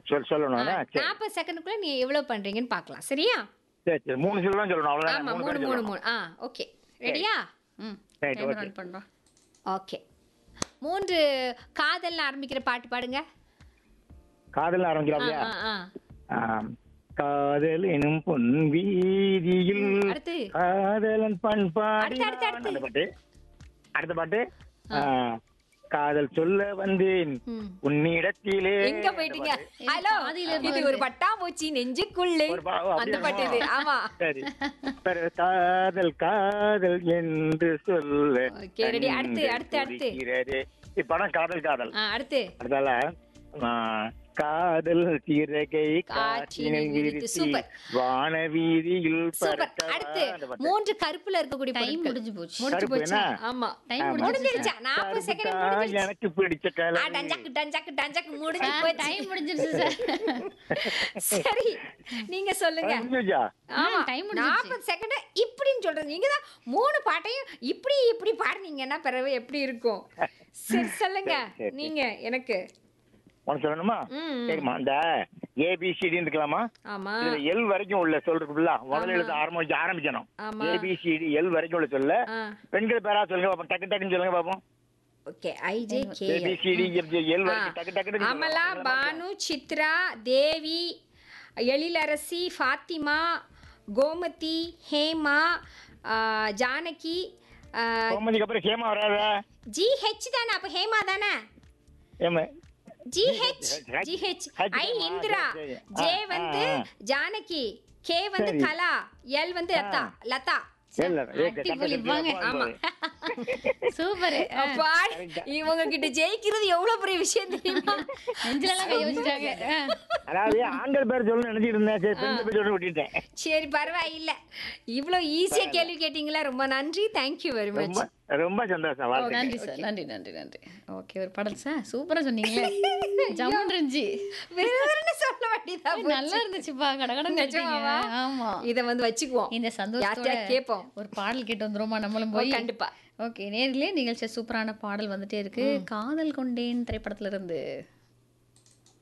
சொல் சொல்லணும் சரி நாற்பது செகண்டுக்குள்ள நீ எவ்வளவு பண்றீங்கன்னு பார்க்கலாம் சரியா சரி சரி மூணு சொல்லலாம் சொல்லணும் ஆமா அவ்வளவுதான் மூணு மூணு மூணு மூணு மூணு ஆ ஓகே ரெடியா ம் Right, டைம் okay. ரன் பண்றோம் ஓகே மூன்று காதல்ல ஆரம்பிக்கிற பாட்டு பாடுங்க காதல் ஆ, ஆரம்பிக்கலாம்லையா ஆ, ஆ. ஆம். காதல் எனும் பொன் வீதியில் அடுத்து காதலன் பண்பாடி அடுத்து, அடுத்து, அடுத்து. அந்த பாட்டு அடுத்த பாட்டு ஆ, காதல் சொல்ல வந்தேன் ம். உன்னிடத்திலே எங்க போயிட்டீங்க இது ஹலோ பாதியில இது இருந்து ஒரு பட்டாம்பூச்சி நெஞ்சுக்குள்ளே ஒரு பா- ஓ, அந்த அப்படியா? பாட்டு இது ஆமா சரி சரி, காதல் காதல் என்று சொல்ல Okay, ready. அடுத்து, கண்கள் அடுத்து, அடுத்து. துடிக்கிறதே. இப்படம் காதல் காதல் ஆ, அடுத்து அடுத்தால ஆ, காதல் சிறகை காற்றினில் காற்றினில் விரித்து. விரித்து சூப்பர். வானவீதியில் சூப்பர் பறக்கவா. அடுத்து அந்த பாட்டு. மூன்று கருப்புல இருக்கக்கூடிய டைம் பொருட்கள். முடிஞ்சு போச்சு முடிஞ்சு கருப்பு போச்சு என்ன? ஆமா டைம் ஆமா. முடிஞ்சிருச்சு முடிஞ்சிருச்சா நாற்பது செகண்ட் கருப்புதான் முடிஞ்சிருச்சு எனக்கு பிடிச்ச ஆ, கலர் டஞ்சக்கு டஞ்சக்கு டஞ்சக்கு முடிஞ்சு சார் போச்சு டைம் முடிஞ்சிருச்சு சார் சரி நீங்க சொல்லுங்க முடிஞ்சுச்சா? ஆமா time முடிஞ்சிருச்சு. நாற்பது செகண்ட் இப்படின்னு சொல்றது நீங்க தான் மூணு பாட்டையும் இப்படி இப்படி பாடுனீங்கன்னா பிறகு எப்படி இருக்கும் சரி சொல்லுங்க சரி, சரி. நீங்க எனக்கு உனக்கு சொல்லணுமா ம். சரிம்மா இந்த ஏபிசிடி இருக்கலாமா ஆமா இதுல எல் வரைக்கும் உள்ள சொல்றதுக்குள்ள முதல்ல ஆமா. எழுத்து ஆரம்பிச்சு ஆரம்பிக்கணும் ஆமா. ஏபிசிடி எல் வரைக்கும் உள்ள சொல்ல ஆ பெண்கள் பேரா சொல்லுங்க பாப்போம் டக்கு டக்குன்னு சொல்லுங்க பாப்போம் okay IJ K ABCD L வரைக்கும் டக்கு டக்குன்னு அமலா சொல்லுங்க. பானு சித்ரா தேவி எழிலரசி ஃபாத்திமா கோமதி ஹேமா ஆ, ஜானகி கோமதிக்கு அப்புறம் சேமா வராதா ஜிஹெச் தானே அப்ப ஹேமா தானே ஏமா GH H- GH H I தானா? இந்திரா சரி, சரி. ஜே ஆ, வந்து ஆ, ஆ. ஜானகி கே வந்து சரி. கலா எல் வந்து லதா லதா இல்ல அடிப்பொலி வாங்க. ஆமா. சூப்பர் அப்பா இவங்க கிட்ட ஜெயிக்கிறது எவ்வளவு பெரிய விஷயம் தெரியுமா நெஞ்சிலெல்லாம் கை வச்சுட்டாங்க ஆ. அதாவது ஆண்கள் பேர் சொல்லணும்னு நினைச்சிட்டு இருந்தேன் சரி பெண்கள் பேர் சொல்லி விட்டுட்டேன் சரி பரவாயில்ல இவ்வளவு ஈஸியா கேள்வி கேட்டீங்களா ரொம்ப நன்றி தேங்க்யூ வெரி மச் ரொம்ப ரொம்ப சந்தோஷம் வாழ்த்துக்கள். நன்றி சார் நன்றி நன்றி நன்றி ஓகே ஒரு பாடல் சார் சூப்பரா சொன்னீங்களே ஜம்முன் இருந்துச்சு வேறன்னு சொல்ல வேண்டியதா போச்சு. நல்லா இருந்துச்சுப்பா கடகடன் நிஜமாவா? ஆமா இத வந்து வச்சுக்குவோம் இந்த சந்தோஷத்தோட யார்கிட்டயா கேட்போம் ஒரு பாடல் கேட்டு வந்துருமா நம்மளும் ஓ, போய் கண்டிப்பா ஓகே நேரிலே நிகழ்ச்சி சூப்பரான பாடல் வந்துட்டே இருக்கு காதல் கொண்டேன் திரைப்படத்துல இருந்து